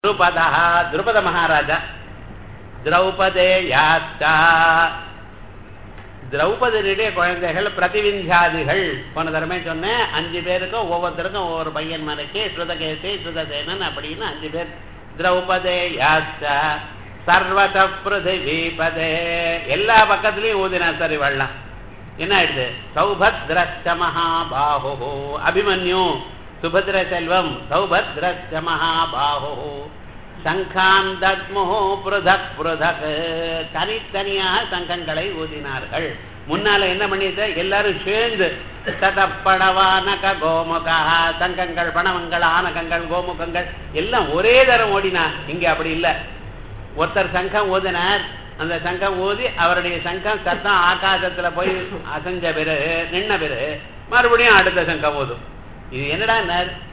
द्रुपदः द्रुपदमहाराजा திரௌபதேயாச்சா திரௌபதியுடைய குழந்தைகள் பிரதிவிந்தியாதிகள் போன தடவை சொன்னேன் அஞ்சு பேருக்கும் ஒவ்வொருத்தருக்கும் ஒவ்வொரு பையன் மனைக்கு ஸ்ருதகேசி ஸ்ருதசேனன் அப்படின்னு அஞ்சு பேர் திரௌபதேயாச்சா சர்வத பிருதிவிபதே எல்லா பக்கத்துலயும் ஊதினா சரி வரலாம் என்ன ஆயிடுது சௌபத்ரஸ்ட மகாபாஹு அபிமன்யு சுபத்ர செல்வம் சௌபத்ரஸ்ட மகாபாஹு சங்கான் தத்முஹு புருதக் புருதக் தனித்தனியாக சங்கங்களை ஊதினார்கள் முன்னால என்ன பண்ணிட்டு எல்லாரும் சேர்ந்து ததப்படவானக கோமுகா சங்கங்கள் பணவங்கள் ஆனகங்கள் கோமுகங்கள் எல்லாம் ஒரே தரம் ஓடினா இங்க அப்படி இல்லை ஒருத்தர் சங்கம் ஊதினார் அந்த சங்கம் ஊதி அவருடைய சங்கம் சத்தம் ஆகாசத்துல போய் அசைஞ்ச பிறகு நின்ன பிறகு மறுபடியும் அடுத்த சங்கம் ஊதும் இது என்னடா